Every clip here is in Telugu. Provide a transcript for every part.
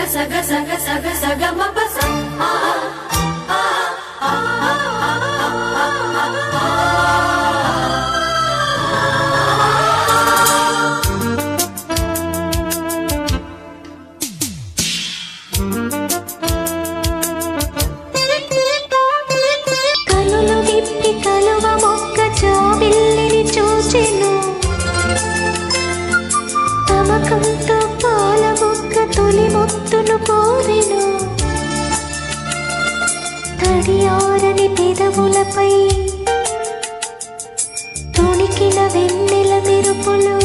సగ సగ సగ సగ మప స ఆ ఆ ఆ ఆ కనులు విప్పి కలువ మొక్క జాబిల్లిని చూచెను తమకంతో పాల మొక్క తొలి మొత్తును కోరెను తడియారని పెదవులపై తొణికిన వెన్నెల మెరుపులు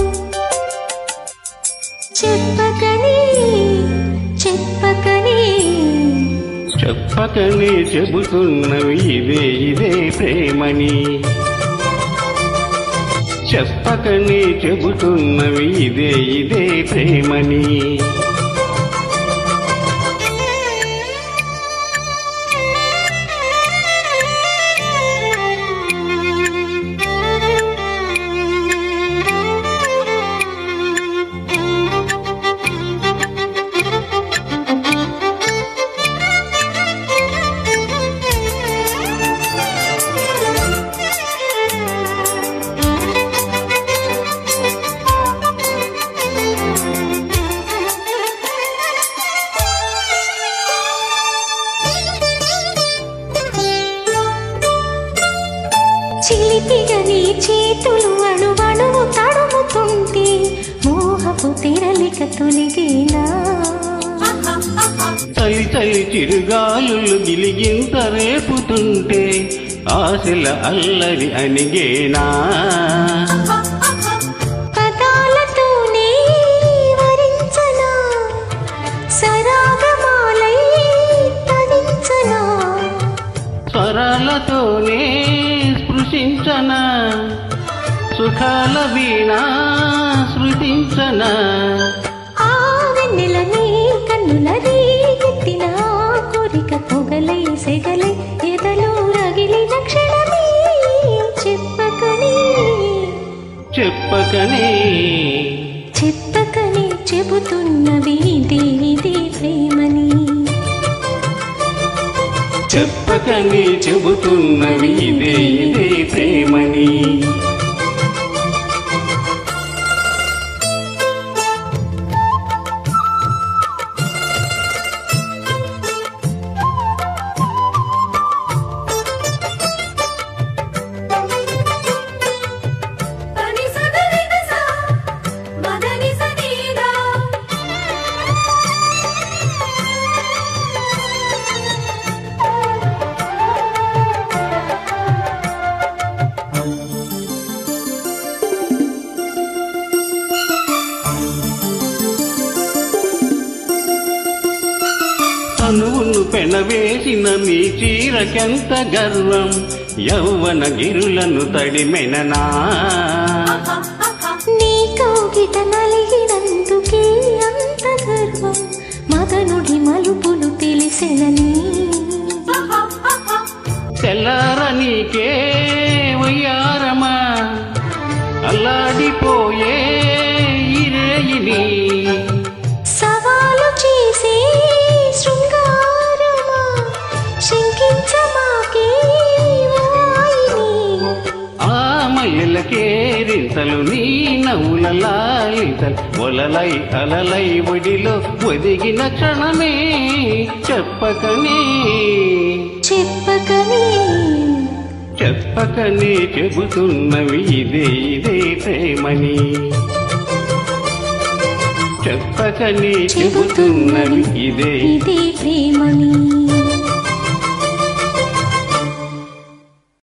చెప్పకని చెప్పకని చెప్పకనే చెబుతున్నవి ఇదే ఇదే ప్రేమని చెప్పకనే చెబుతున్నవి ఇదే ఇదే ప్రేమని చిలిపిగా నీ చేతులు అణువణువు తడుముతుంటే మోహపు తెరలిక తొలిగేనా చలి చలి చిరుగాలులు గిలిగింత రేపుతుంటే ఆశల అల్లరి అనిగేనా పదాలతోనే వరించనా సరాగమాలై తరించనా స్వరాలతోనే స్పృశించన సుఖాల వీణా శృతించనా ఆ వెన్నెలని కన్నుల ఎత్తిన కోరిక పొగలై సెగలై ఎదలో రగిలిన క్షణమే చెప్పకని చెప్పకనే చెప్పకని చెబుతున్నవి ఇదే ఇదే ప్రేమని చెప్పకనే చెబుతున్నవి ఇదే ఇదే ప్రేమని పని సగరి స మదని సనీదా తనువును పెనవేసిన మీ చీరకెంత గర్వం యౌవన గిరులను తడిమెననా నీ కౌగిట నలిగినందుకే అంత గర్వం మదనుడి మలుపులు తెలిసెనని తెల్లార నీకే వయ్యారమా అల్లాడిపోయే ఇరేయిని సవాలు చేసే శృంగారమా శంకించమాకే వాయిని ఆ మల్లెలకేరింతలు నీ నవ్వుల లాలితలు ఒలలై అలలై ఒడిలో ఒదిగిన క్షణమే చెప్పకనే చెప్పకని చెప్పకనే చెబుతున్నవి ఇదే ఇదే ప్రేమని చెప్పకనే చెబుతున్నవి ఇదే ఇదే ప్రేమని